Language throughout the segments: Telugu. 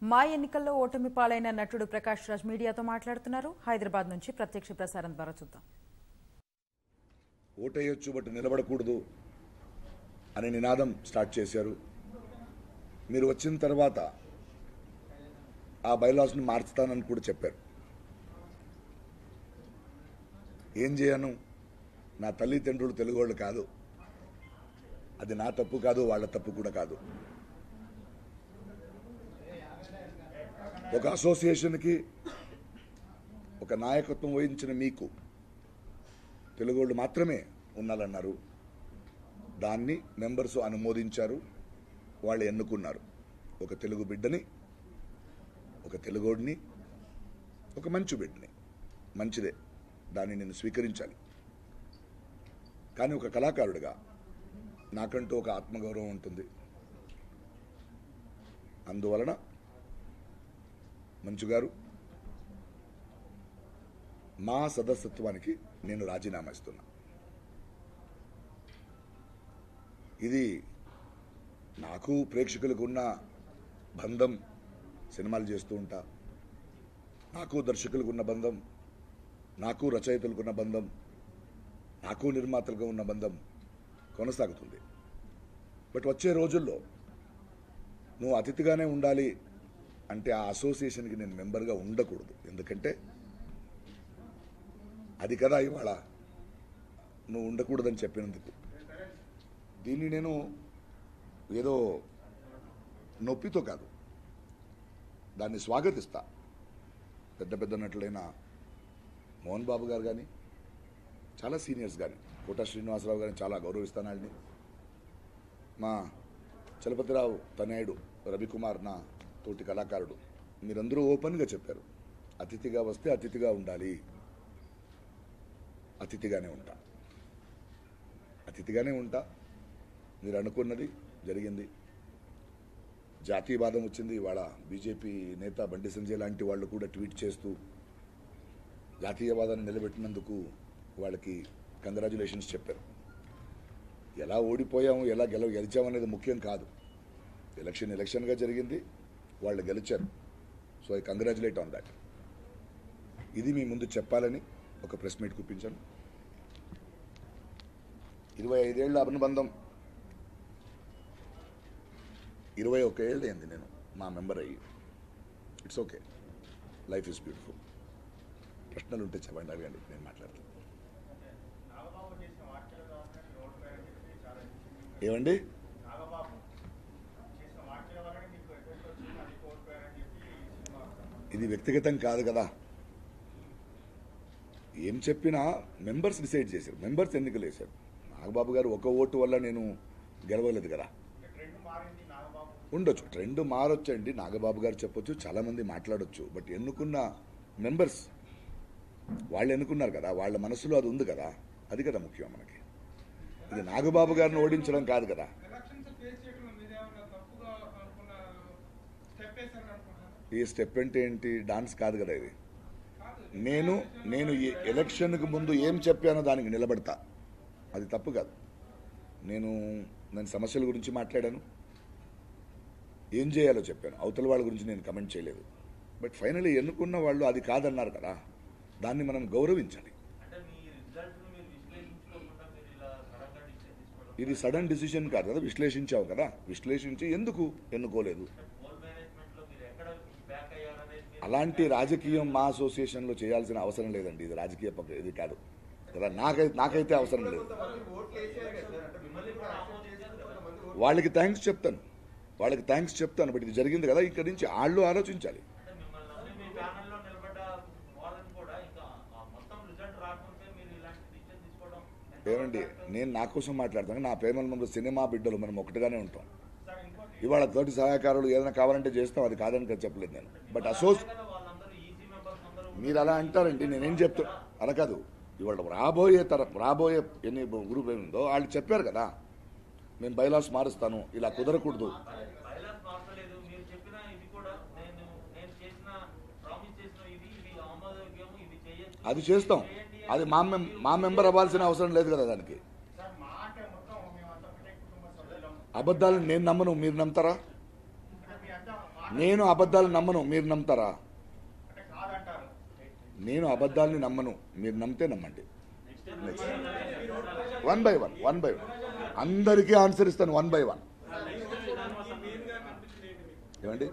మా ఎన్నికల్లో ఓటమి పాలైన నటుడు ప్రకాష్ రాజ్ మీడియాతో మాట్లాడుతున్నారు హైదరాబాద్ నుంచి ప్రత్యక్ష ప్రసారం ద్వారా చూద్దాం ఓటేయొచ్చు బట్ నిలబడకూడదు అనే నినాదం స్టార్ట్ చేశారు మీరు వచ్చిన తర్వాత ఆ బైలాస్ని మార్చుతానని కూడా చెప్పారు ఏం చేయను నా తల్లిదండ్రులు తెలుగోళ్ళు కాదు అది నా తప్పు కాదు వాళ్ళ తప్పు కూడా కాదు ఒక అసోసియేషన్కి ఒక నాయకత్వం వహించిన మీకు తెలుగోళ్ళు మాత్రమే ఉండాలన్నారు దాన్ని మెంబర్స్ అనుమోదించారు వాళ్ళు ఎన్నుకున్నారు ఒక తెలుగు బిడ్డని ఒక తెలుగోడిని ఒక మంచు బిడ్డని మంచిదే దాన్ని నేను స్వీకరించాలి కానీ ఒక కళాకారుడిగా నాకంటూ ఒక ఆత్మగౌరవం ఉంటుంది అందువలన మంచు గారు మా సదస్యత్వానికి నేను రాజీనామా ఇస్తున్నా ఇది నాకు ప్రేక్షకులకు ఉన్న బంధం సినిమాలు చేస్తూ ఉంటా నాకు దర్శకులకు ఉన్న బంధం నాకు రచయితలకు ఉన్న బంధం నాకు నిర్మాతలకు ఉన్న బంధం కొనసాగుతుంది బట్ వచ్చే రోజుల్లో నువ్వు అతిథిగానే ఉండాలి అంటే ఆ అసోసియేషన్కి నేను మెంబర్గా ఉండకూడదు ఎందుకంటే అది కదా ఇవాళ నువ్వు ఉండకూడదని చెప్పినందుకు దీన్ని నేను ఏదో నొప్పితో కాదు దాన్ని స్వాగతిస్తా పెద్ద పెద్ద నటులైన మోహన్ బాబు గారు కానీ చాలా సీనియర్స్ కానీ కోట శ్రీనివాసరావు గారిని చాలా గౌరవిస్తాను వాళ్ళని మా చలపతిరావు తనయుడు రవికుమార్ నా తోటి కళాకారుడు మీరందరూ ఓపెన్గా చెప్పారు అతిథిగా వస్తే అతిథిగా ఉండాలి అతిథిగానే ఉంటా అతిథిగానే ఉంటా మీరు అనుకున్నది జరిగింది జాతీయవాదం వచ్చింది ఇవాళ బీజేపీ నేత బండి సంజయ్ లాంటి వాళ్ళు కూడా ట్వీట్ చేస్తూ జాతీయవాదాన్ని నిలబెట్టినందుకు వాళ్ళకి కంగ్రాచులేషన్స్ చెప్పారు ఎలా ఓడిపోయాము ఎలా గెలవ గెలిచామనేది ముఖ్యం కాదు ఎలక్షన్ ఎలక్షన్గా జరిగింది వాళ్ళు గెలిచారు so I congratulate on that ఇది మీ ముందు చెప్పాలని ఒక ప్రెస్ మీట్ కూపించాను ఇరవై ఐదేళ్ల అనుబంధం ఇరవై ఒక్క ఏళ్ళు అయింది నేను మా మెంబర్ అయ్యి it's okay life is beautiful ప్రశ్నలు ఉంటే చెప్పండి అడగండి నేను మాట్లాడతాను ఏమండి ఇది వ్యక్తిగతం కాదు కదా ఏం చెప్పినా మెంబర్స్ డిసైడ్ చేశారు మెంబర్స్ ఎన్నికలు వేశారు నాగబాబు గారు ఒక ఓటు వల్ల నేను గెలవలేదు కదా ఉండొచ్చు ట్రెండ్ మారొచ్చండి నాగబాబు గారు చెప్పొచ్చు చాలా మంది మాట్లాడొచ్చు బట్ ఎన్నుకున్న మెంబర్స్ వాళ్ళు ఎన్నుకున్నారు కదా వాళ్ళ మనసులో అది ఉంది కదా అది కదా ముఖ్యం మనకి ఇది నాగబాబు గారిని ఓడించడం కాదు కదా ఎలక్షన్స్ ఫేస్ చేయడంలో మీరేమన్నా తప్పుగా అనుకున్న స్టెప్ వేశారని అనుకుంటున్నారా ఈ స్టెప్ అంటే ఏంటి డాన్స్ కాదు కదా ఇది కాదు నేను నేను ఈ ఎలక్షన్కి ముందు ఏం చెప్పానో దానికి నిలబడతా అది తప్పు కాదు నేను నేను సమస్యల గురించి మాట్లాడాను ఏం చేయాలో చెప్పాను అవతల వాళ్ళ గురించి నేను కమెంట్ చేయలేదు బట్ ఫైనలీ ఎన్నుకున్న వాళ్ళు అది కాదన్నారు కదా దాన్ని మనం గౌరవించాలి అంటే మీ రిజల్ట్ మీరు విశ్లేషించుకోకుండా మీరు ఇలా సడన్ గా డిసిషన్ తీసుకోవడం ఇది సడన్ డిసిషన్ కాదు కదా విశ్లేషించావు కదా విశ్లేషించి ఎందుకు ఎన్నుకోలేదు పోల్ మేనేజ్మెంట్ లో మీరు ఎక్కడ బ్యాక్ అయ్యారనేది మీరు అలాంటి రాజకీయం మా అసోసియేషన్లో చేయాల్సిన అవసరం లేదండి ఇది రాజకీయ పక్క ఇది కాదు కదా నాకైతే నాకైతే అవసరం లేదు మిమ్మల్ని కూడా ఆమోదించారు కదా వాళ్ళకి థ్యాంక్స్ చెప్తాను వాళ్ళకి థ్యాంక్స్ చెప్తాను బట్ ఇది జరిగింది కదా ఇక్కడి నుంచి వాళ్ళు ఆలోచించాలి అంటే మిమ్మల్ని నమ్మి మీ ప్యానెల్లో నిలబడ్డ వాళ్ళని కూడా ఇంకా ఆ మొత్తం రిజల్ట్ రాకుంటే మీరు ఇలాంటి డిసిషన్ తీసుకోవడం ఎంతవరకు ఏమండి correct? నేను నా కోసం మాట్లాడతాను నా ప్రేమ మందు సినిమా బిడ్డలు మనం ఒకటిగానే ఉంటాం సార్ ఇంకోటి ఇవాళ తోటి సహాయకారులు ఏదైనా కావాలంటే చేస్తాం అది కాదని కదా చెప్పలేదు నేను బట్ అసోస్ కదా వాళ్ళందరూ ఈసీ మెంబర్స్ అందరూ మీరు అలా అంటారండి నేనేం చెప్తా అలా కాదు ఇవాళ రాబోయే తర రాబోయే ఎన్ని గ్రూప్ ఏముందో వాళ్ళు చెప్పారు కదా నేను బైలాస్ మారుస్తాను ఇలా కుదరకూడదు బైలాస్ మార్చలేదు మీరు చెప్పిన ఇది కూడా నేను నేను చేసిన ప్రామిస్ చేసిన ఇది ఇది ఆమోదయోగ్యము ఇది చేయొచ్చు అది చేస్తాం అది మా మెం మా మెంబర్ అవ్వాల్సిన అవసరం లేదు కదా దానికి సార్ మా అంటే మొత్తం మేమంతా ఒకటే కుటుంబ సభ్యులం అబద్ధాలను నేను నమ్మను మీరు నమ్ముతారా అంటే మీ అంతా నేను అబద్ధాలు నమ్మను మీరు నమ్ముతారా అంటే కాదంటారు నేను అబద్ధాలని నమ్మను మీరు నమ్మితే నమ్మండి one by one one by one అందరికీ ఆన్సర్ ఇస్తాను వన్ బై వన్ ఏమండి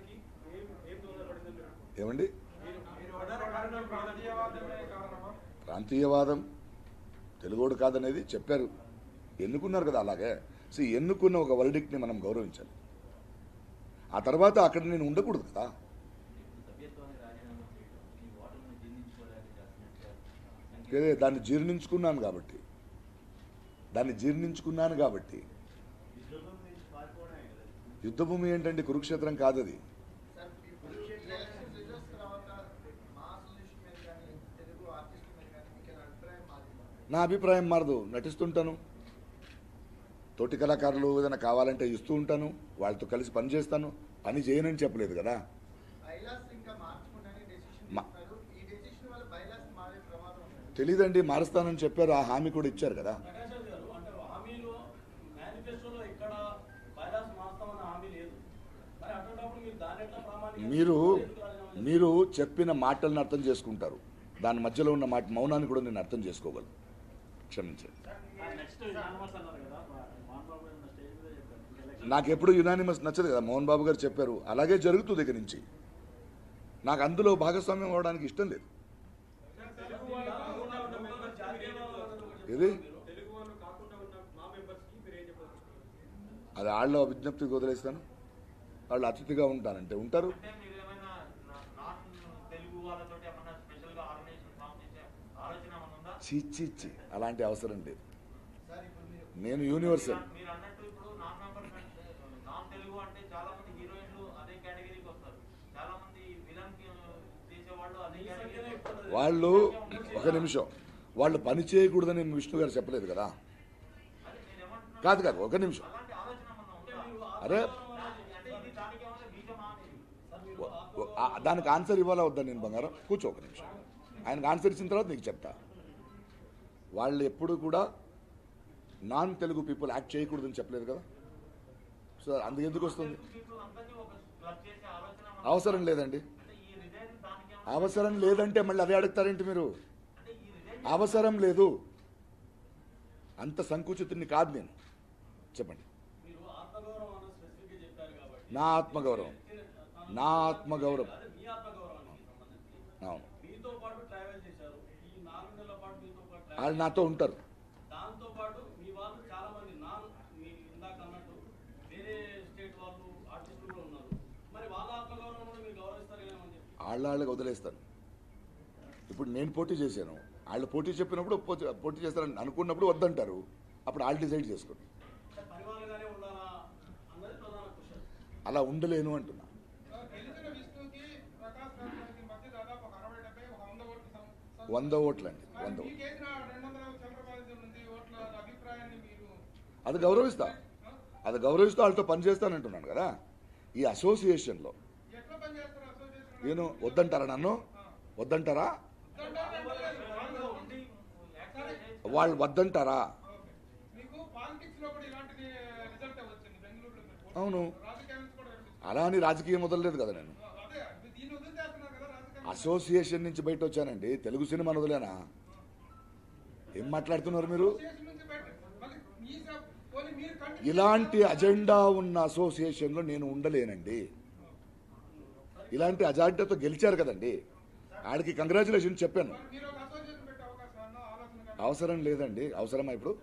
ఏమండి ప్రాంతీయవాదమే కారణమా ప్రాంతీయవాదం తెలుగోడు కాదనేది చెప్పారు ఎన్నుకున్నారు కదా అలాగే సో ఎన్నుకున్న ఒక వర్డిక్ట్ని మనం గౌరవించాలి ఆ తర్వాత అక్కడ నేను ఉండకూడదు కదా సభ్యత్వాన్ని రాజీనామా చేయడం ఈ ఓటమిని జీర్ణించుకోలేక చేస్తున్నట్టు లేదే దాన్ని జీర్ణించుకున్నాను కాబట్టి దాన్ని జీర్ణించుకున్నాను కాబట్టి యుద్ధభూమి ఏంటంటే కురుక్షేత్రం కాదది సార్ ఇప్పుడు ఎలక్షన్ రిజల్ట్స్ తర్వాత మా అసోసియేషన్ మీద కానీ తెలుగు ఆర్టిస్ట్ మీద కానీ మీకు ఏమైనా అభిప్రాయం మారిందా నా అభిప్రాయం మారదు నటిస్తుంటాను తోటి కళాకారులు ఏదైనా కావాలంటే ఇస్తూ ఉంటాను వాళ్ళతో కలిసి పని చేస్తాను పని చేయనని చెప్పలేదు కదా బైలాస్ ఇంకా మార్చుకుంటానే డెసిషన్ మా- తీసుకున్నారు ఈ డెసిషన్ వల్ల బైలాస్ మారే ప్రమాదం ఉంది తెలీదండి మారుస్తానని చెప్పారు ఆ హామీ కూడా ఇచ్చారు కదా ప్రకాశం గారు అంటే హామీలో మేనిఫెస్టోలో ఎక్కడ వైరస్ మారుస్తామన్న హామీ లేదు మరి అటువంటిప్పుడు మీరు దాని ఎట్లా ప్రామాణిక మీరు మీరు చెప్పిన మాటలను అర్థం చేసుకుంటారు దాని మధ్యలో ఉన్న మాట మౌనాన్ని కూడా నేను అర్థం చేసుకోగలను క్షమించండి నెక్స్ట్ యూనానిమస్ అన్నారు కదా మోహన్ బాబు గారు స్టేజ్ మీద చెప్పారు ఎలక్షన్ నాకు ఎప్పుడు యునానిమస్ నచ్చదు కదా మోహన్ బాబు గారు చెప్పారు అలాగే జరుగుతుంది దగ్గర నుంచి నాకు అందులో భాగస్వామ్యం అవడానికి ఇష్టం లేదు తెలుగు వాళ్ళు కాకుండా ఉన్న మెంబర్స్ ఏది తెలుగు వాళ్ళు కాకుండా ఉన్న మా మెంబర్స్ కి మీరు ఏం చెప్పారు అది వాళ్ళ విజ్ఞప్తికి వదిలేస్తాను వాళ్ళు అతిథిగా ఉంటానంటే ఉంటారు అంటే మీరు ఏమైనా నా- నాన్ తెలుగు వాళ్ళతో ఏమన్నా స్పెషల్ గా ఆర్గనైజేషన్ ఫామ్ చేసే ఆలోచన ఏమైనా ఉందా చీచి ఇచ్చి అలాంటి అవసరం లేదు సార్ ఇప్పుడు మీరు నేను యూనివర్సల్ మీరు- మీరు అన్నట్టు ఇప్పుడు నాన్ మెంబర్ నాన్ తెలుగు అంటే చాలా మంది హీరోయిన్లు అదే కేటగిరీకి వస్తారు చాలా మంది విలన్ చేసేవాళ్ళు అదే కేటగిరీ వాళ్ళు ఒక నిమిషం వాళ్ళు పని చేయకూడదని విష్ణు గారు చెప్పలేదు కదా అదే నేను ఏమంటున్నాను కాదు కాదు ఒక నిమిషం అలాంటి ఆలోచన ఏమన్నా ఉందా అరే అంటే ఇది దానికి ఏమన్నా బీజమా అనేది ఓ- ఓ- ఆ- దానికి ఆన్సర్ ఇవ్వాలా వద్దా నేను బంగారం కూర్చో ఒక నిమిషం ఆయనకు ఆన్సర్ ఇచ్చిన తర్వాత నీకు చెప్తా వాళ్ళు ఎప్పుడు కూడా నాన్ తెలుగు పీపుల్ యాక్ట్ చేయకూడదని చెప్పలేదు కదా సో అందుకు ఎందుకు వస్తుంది people అందరినీ ఒక క్లబ్ చేసే ఆలోచన ఏమన్నా అవసరం లేదండి అంటే ఈ రిజైన్ దానికి ఏమన్నా అవసరం లేదంటే మళ్ళీ అదే అడుగుతారేంటి మీరు అంటే ఈ రిజైన్ అవసరం లేదు అంత సంకుచితుడిని కాదు నేను చెప్పండి మీరు ఆత్మగౌరవం అన్న స్పెసిఫిక్ చెప్పారు కాబట్టి నా ఆత్మగౌరవం నా ఆత్మగౌరవం అదే మీ ఆత్మగౌరవానికి సంబంధించి అవును మీతో పాటు ట్రావెల్ చేశారు ఈ నాలుగు నెలల పాటు మీతో పాటు వాళ్ళు ట్రావెల్ నాతో ఉంటారు దాంతో పాటు మీ వాళ్ళు చాలా మంది నాన్ మీ ఇందాక అన్నట్టు వేరే స్టేట్ వాళ్ళు ఆర్టిస్టులు కూడా ఉన్నారు మరి వాళ్ళ ఆత్మగౌరవం కూడా మీరు గౌరవిస్తారు ఏమని చెప్పి వాళ్ళ వాళ్ళకి వదిలేస్తాను ఇప్పుడు నేను పోటీ చేశాను వాళ్ళు పోటీ చెప్పినప్పుడు పో- పోటీ చేస్తారని అనుకున్నప్పుడు వద్దంటారు అప్పుడు వాళ్ళు డిసైడ్ చేసుకోండి అంటే పరివారంగానే ఉండాలా అన్నది ప్రధాన క్వశ్చన్ అలా ఉండలేను అంటున్నా గెలిచిన విష్ణుకి ప్రకాష్ రాజ్ గారికి మధ్య దాదాపు ఒక అరవై డెబ్బై ఒక వంద ఓట్లు సం- సం- వంద ఓట్లు అండి మరి వంద ఓట్లు మీకేసిన రెండు వందల చంద్రబాబు నుండి ఓట్ల అభిప్రాయాన్ని మీరు అది గౌరవిస్తా అది గౌరవిస్తూ వాళ్ళతో పని చేస్తానంటున్నాను కదా ఈ అసోసియేషన్లో ఎట్లా పనిచేస్తారు అసోసియేషన్ నేను వద్దంటారా నన్ను వద్దంటారా ఉండి యాక్చువల్లీ వాళ్ళు వద్దంటారా మీకు పాలిటిక్స్ లో కూడా ఇలాంటి రిజల్ట్ వచ్చింది బెంగళూరులో మీరు పోటీ అవును రాజకీయాల నుంచి కూడా కనిపిస్తుంది. అలా అని రాజకీయం వదలలేదు కదా నేను అదే దీన్ని వదిలితేస్తున్నారు కదా రాజకీయాలు అసోసియేషన్ నుంచి బయట వచ్చానండి తెలుగు సినిమా వదిలేనా ఏం మాట్లాడుతున్నారు మీరు అసోసియేషన్ నుంచి బయట మళ్ళీ మీ సబ్- పోనీ మీరు కంటిన్యూ ఇలాంటి అజెండా ఉన్న అసోసియేషన్లో నేను ఉండలేనండి ఇలాంటి అజెండాతో గెలిచారు కదండి ఆడికి కంగ్రాచులేషన్ చెప్పాను మీరు ఒక అసోసియేషన్ పెట్టే అవకాశం అన్న ఆలోచన కానీ అవసరం లేదండి అవసరమా ఇప్పుడు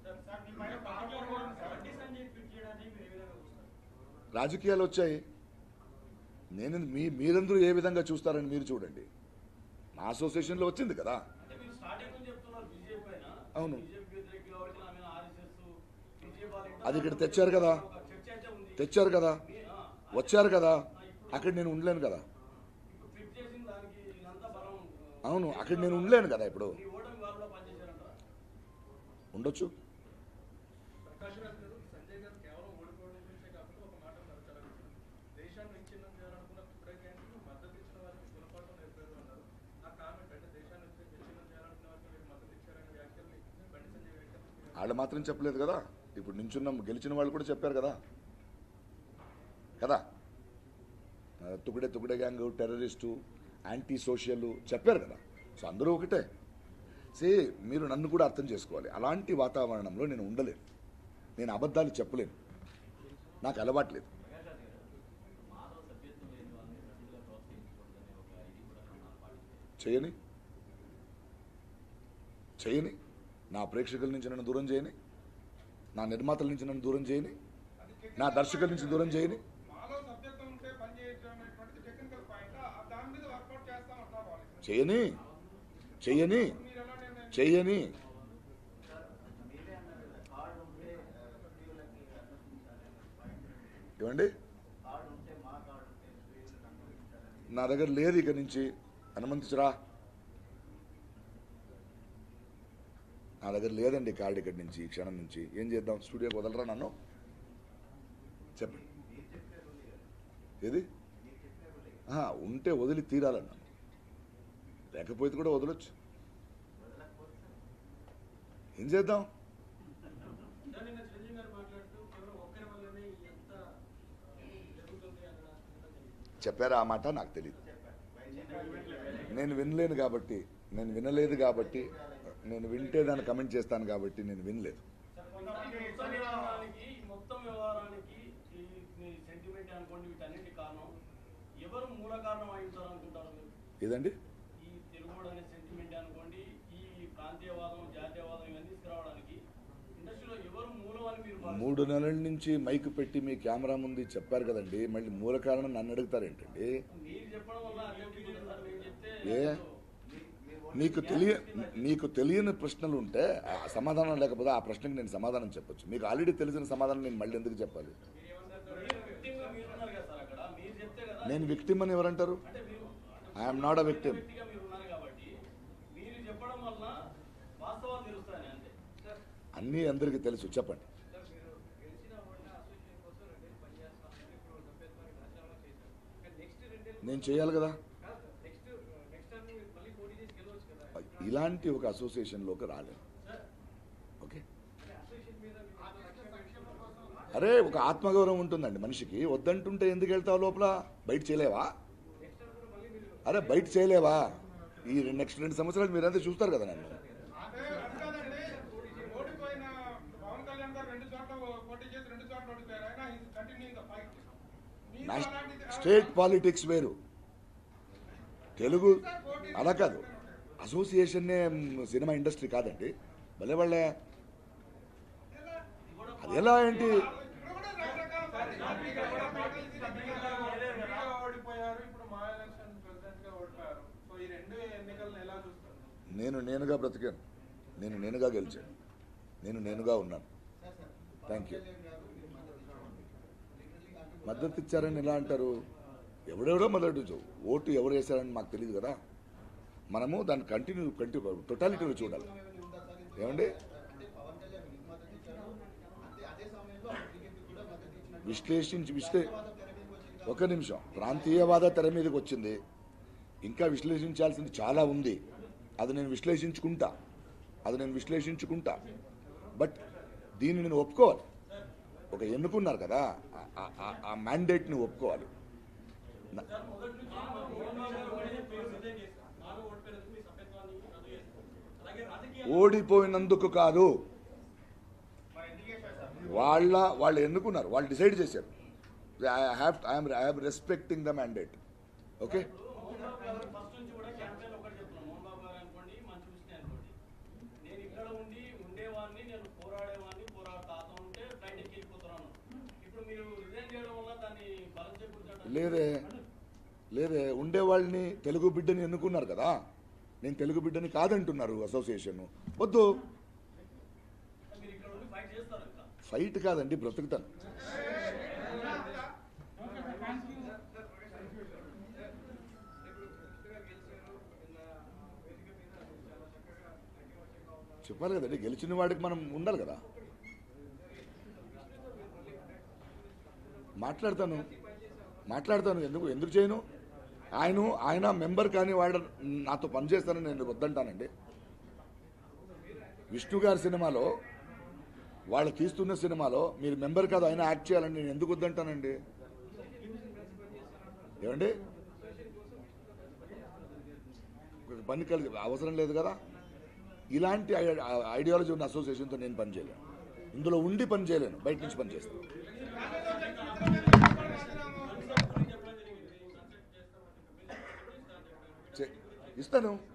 రాజకీయాలు వచ్చాయి నేను మీ మీరందరూ ఏ విధంగా చూస్తారని మీరు చూడండి మా అసోసియేషన్లో వచ్చింది కదా అంటే మీరు స్టార్టింగ్ నుంచి చెప్తున్నారు బీజేపీ పైన అవును. బీజేపీ వ్యతిరేక కాబట్టి ఆమె ఆర్ఎస్ఎస్ బీజేపీ వాళ్ళ అది ఇక్కడ తెచ్చారు కదా ఒక చర్చ అయితే ఉంది తెచ్చారు కదా మీ- ఆ, వచ్చారు కదా అక్కడ నేను ఉండలేను కదా ఇప్పుడు ఫిట్ చేసిన దానికి ఇదంతా బలం ఆ, అవును అక్కడ నేను ఉండలేను కదా ఇప్పుడు మీ ఓటమి వాళ్ళలో పనిచేశారంటారా ఉండొచ్చు ప్రకాష్ రాజ్ గారు సంజయ్ గారు కేవలం ఓడిపోవడం గురించే కాకుండా ఒక మాట అన్నారు చాలా విషయం. దేశాన్ని విచ్ఛిన్నం చేయాలనుకున్న ఇప్పుడైతే మద్దతు ఇచ్చిన వారికి గుణపాఠం నేర్పారు అన్నారు ఆ కామెంట్ అంటే దేశాన్ని విచ్ఛిన్నం చేయాలనుకున్న వారికి మీరు మద్దతు ఇచ్చారనే వ్యాఖ్యల్ని బండి సంజయ్ వ్యాఖ్యలు వాళ్ళు మాత్రం చెప్పలేదు కదా ఇప్పుడు నించున్న గెలిచిన వాళ్ళు కూడా చెప్పారు కదా కదా ఆ, tukde tukde gang terrorist anti social చెప్పారు కదా సో అందరూ ఒకటే సే మీరు నన్ను కూడా అర్థం చేసుకోవాలి అలాంటి వాతావరణంలో నేను ఉండలేను నేను అబద్ధాలు చెప్పలేను నాకు అలవాట్లేదు చేయని చేయని నా ప్రేక్షకుల నుంచి నన్ను దూరం చేయని నా నిర్మాతల నుంచి నన్ను దూరం చేయని నా దర్శకుల నుంచి దూరం చేయని మాలో సభ్యత్వం ఉంటే పని చేయొచ్చు అనేటువంటిది టెక్నికల్ పాయింట్ దాని మీద వర్కౌట్ చేస్తామంటారు వాళ్ళు చేయని చెయ్యని మీరు ఎలా నిర్ణయం చెయ్యని మీరే అన్నారు కదా కార్డు ఉంటే స్త్రీలకి అనుమతించాలని పాయింట్ ఏమండి కార్డు ఉంటే మా కార్డు ఉంటే స్త్రీలకు అనుమతించాలని నా దగ్గర లేదు ఇక నుంచి అనుమతించరా నా దగ్గర లేదండి కార్డు ఇక్కడి నుంచి ఈ క్షణం నుంచి ఏం చేద్దాం స్టూడియోకి వదలరా నన్ను చెప్పండి ఏది ఆహా, ఉంటే వదిలి తీరాలన్నాను లేకపోతే కూడా వదలొచ్చు ఏం చేద్దాం సార్ నిన్న చిరంజీవి గారు మాట్లాడుతూ కేవలం ఒక్కరి వల్లనే ఎంత జరుగుతుంది అక్కడ చెప్పారా ఆ మాట నాకు తెలియదు నేను వినలేను కాబట్టి నేను వినలేదు కాబట్టి నేను వింటే దాన్ని కమెంట్ చేస్తాను కాబట్టి నేను వినలేదు మొత్తం వ్యవహారానికి ఈ మొత్తం వ్యవహారానికి ఈ మీ సెంటిమెంట్ అనుకోండి వీటన్నిటి కారణం ఎవరు మూల కారణం అయి ఉంటారు అనుకుంటారు మీరు ఏదండి ఈ తెలుగుడు అనే సెంటిమెంట్ అనుకోండి ఈ ప్రాంతీయవాదం జాతీయవాదం ఇవన్నీ తీసుకురావడానికి ఇండస్ట్రీలో ఎవరు మూలం అని మీరు భావిస్తారు? మూడు నెలల నుంచి మైక్ పెట్టి మీ కెమెరా ముందు చెప్పారు కదండి మళ్ళీ మూల కారణం నన్ను అడుగుతారేంటండి మీరు చెప్పడం వల్ల అదే ఉంటుంది సార్ మేము చెప్తే ఏ నీకు తెలియ నీకు తెలియని ప్రశ్నలు ఉంటే ఆ సమాధానం లేకపోతే ఆ ప్రశ్నకి నేను సమాధానం చెప్పొచ్చు మీకు ఆల్రెడీ తెలిసిన సమాధానం నేను మళ్ళీ ఎందుకు చెప్పాలి మీరు victim గా మీరు ఉన్నారు కదా సార్ అక్కడ మీరు చెప్తే కదా నేను విక్టిమ్ అని ఎవరంటారు అంటే మీరు ఐఎమ్ నాట్ అ విక్టిమ్ వ్యక్తిగా మీరు ఉన్నారు కాబట్టి మీరు చెప్పడం వల్ల వాస్తవాలు తెలుస్తాయని అంతే అన్నీ అందరికీ తెలుసు చెప్పండి సార్ మీరు గెలిచిన వాళ్ళ అసోసియేషన్ కోసం రెండేళ్ళు పనిచేస్తామని ఇప్పుడు సభ్యత్వానికి రాజీనామా చేశారు కానీ నెక్స్ట్ రెండేళ్ళు నేను చేయాలి కదా కాదు నెక్స్ట్ నెక్స్ట్ టైం మీరు మళ్ళీ పోటీ చేసి గెలవచ్చు కదా ఇలాంటి ఒక అసోసియేషన్లోకి రాలేను ఓకే అంటే అసోసియేషన్ మీద మీకు ఏమైనా లక్ష్యం పెట్టుకున్నారా? అరే ఒక ఆత్మగౌరవం ఉంటుందండి మనిషికి వద్దంటుంటే ఎందుకు వెళ్తావు లోపల బయట చేయలేవా నెక్స్ట్ టైం కూడా మళ్ళీ మీరు అరే బయట చేయలేవా ఈ నెక్స్ట్ రెండు సంవత్సరాలు మీరంతా చూస్తారు కదా నన్ను అదే అది కాదండి ఓడిపోయిన పవన్ కళ్యాణ్ గారు రెండు చోట్ల పోటీ చేసి రెండు చోట్ల ఓడిపోయారు అయినా ఈజ్ కంటిన్యూయింగ్ ద ఫైట్ మీరు అలాంటిది స్టేట్ పాలిటిక్స్ వేరు తెలుగు అలా కాదు అసోసియేషన్నే సినిమా ఇండస్ట్రీ కాదండి భలే వాళ్ళే అది ఎలా ఏంటి ఇక్కడ కూడా రకరకాల పార్టీలు ఇక్కడ కూడా పార్టీలు సభ్యులుగా ఓడిపోయారు ఇప్పుడు మా ఎలక్షన్ ప్రెసిడెంట్ గా ఓడిపోయారు సో ఈ రెండు ఎన్నికలను ఎలా చూస్తారు నేను నేనుగా బ్రతికాను నేను నేనుగా గెలిచాను నేను నేనుగా ఉన్నాను థ్యాంక్ యూ మద్దతు ఇచ్చారని ఎలా అంటారు ఎవడెవడో మద్దతు ఇచ్చావు ఓటు ఎవరు వేశారని మాకు తెలియదు కదా మనము దాన్ని కంటిన్యూ కంటిన్యూ టోటాలిటీలో చూడాలి ఏమండి అంటే పవన్ కళ్యాణ్ మీకు మద్దతు ఇచ్చారు అంతే అదే సమయంలో బీజేపీ కూడా మద్దతు ఇచ్చినట్టు విశ్లేషించి విశ్లే తెర మీదకి వచ్చింది ఒక నిమిషం ప్రాంతీయవాద తెర మీదకి వచ్చింది ఇంకా విశ్లేషించాల్సింది చాలా ఉంది అది నేను విశ్లేషించుకుంటా అది నేను విశ్లేషించుకుంటా బట్ దీన్ని నేను ఒప్పుకోవాలి ఒక ఎన్నుకున్నారు కదా ఆ- ఆ- ఆ మ్యాండేట్ని ఒప్పుకోవాలి నా- సార్ మొదటి నుంచి మా మోహన్ బాబు గారు కూడా పేరు రిజైన్ చేశారు నాలో ఓడిపోయినందుకు మీ సభ్యత్వాన్ని రద్దు చేస్తారు అలాగే రాజకీయ ఓడిపోయినందుకు కాదు వాళ్ళ వాళ్ళు ఎన్నుకున్నారు వాళ్ళు డిసైడ్ చేశారు I have I'm I'm respecting the mandate okay Mohan Babu garu first నుంచి కూడా క్యాంపెయిన్ ఒకటి చెప్తున్నాను మోహన్ బాబు గారు అనుకోండి మంచి విషయం అనుకోండి నేను ఇక్కడ ఉండి ఉండేవాడిని నేను పోరాడేవాడిని పోరాడుతా ఉంటే ఫ్లైట్ ఎక్కి వెళ్ళిపోతున్నాను ఇప్పుడు మీరు రిజైన్ చేయడం వల్ల దాన్ని బలం చేకూర్చడం లేదే లేదే ఉండేవాళ్ళని తెలుగు బిడ్డని ఎన్నుకున్నారు కదా నేను తెలుగు బిడ్డని కాదంటున్నారు అసోసియేషన్ వద్దు మీరు ఇక్కడ ఉండి ఫైట్ చేస్తారు ఇంకా ఫైట్ కాదండి బ్రతుకుతాను చెప్పాలి కదండి గెలిచిన వాడికి మనం ఉండాలి కదా మాట్లాడతాను మాట్లాడతాను ఎందుకు ఎందుకు చేయను ఆయన ఆయన మెంబర్ కానీ వాడు నాతో పనిచేస్తానని నేను వద్దంటానండి విష్ణు గారి సినిమాలో వాళ్ళు తీస్తున్న సినిమాలో మీరు మెంబర్ కాదు ఆయన యాక్ట్ చేయాలని నేను ఎందుకు వద్దంటానండి ఏమండి పని కలిసి అవసరం లేదు కదా ఇలాంటి ఐ- ఐడియాలజీ ఉన్న అసోసియేషన్తో నేను పని చేయలేను ఇందులో ఉండి పని చేయలేను బయట నుంచి పని చేస్తాను చే- ఇస్తాను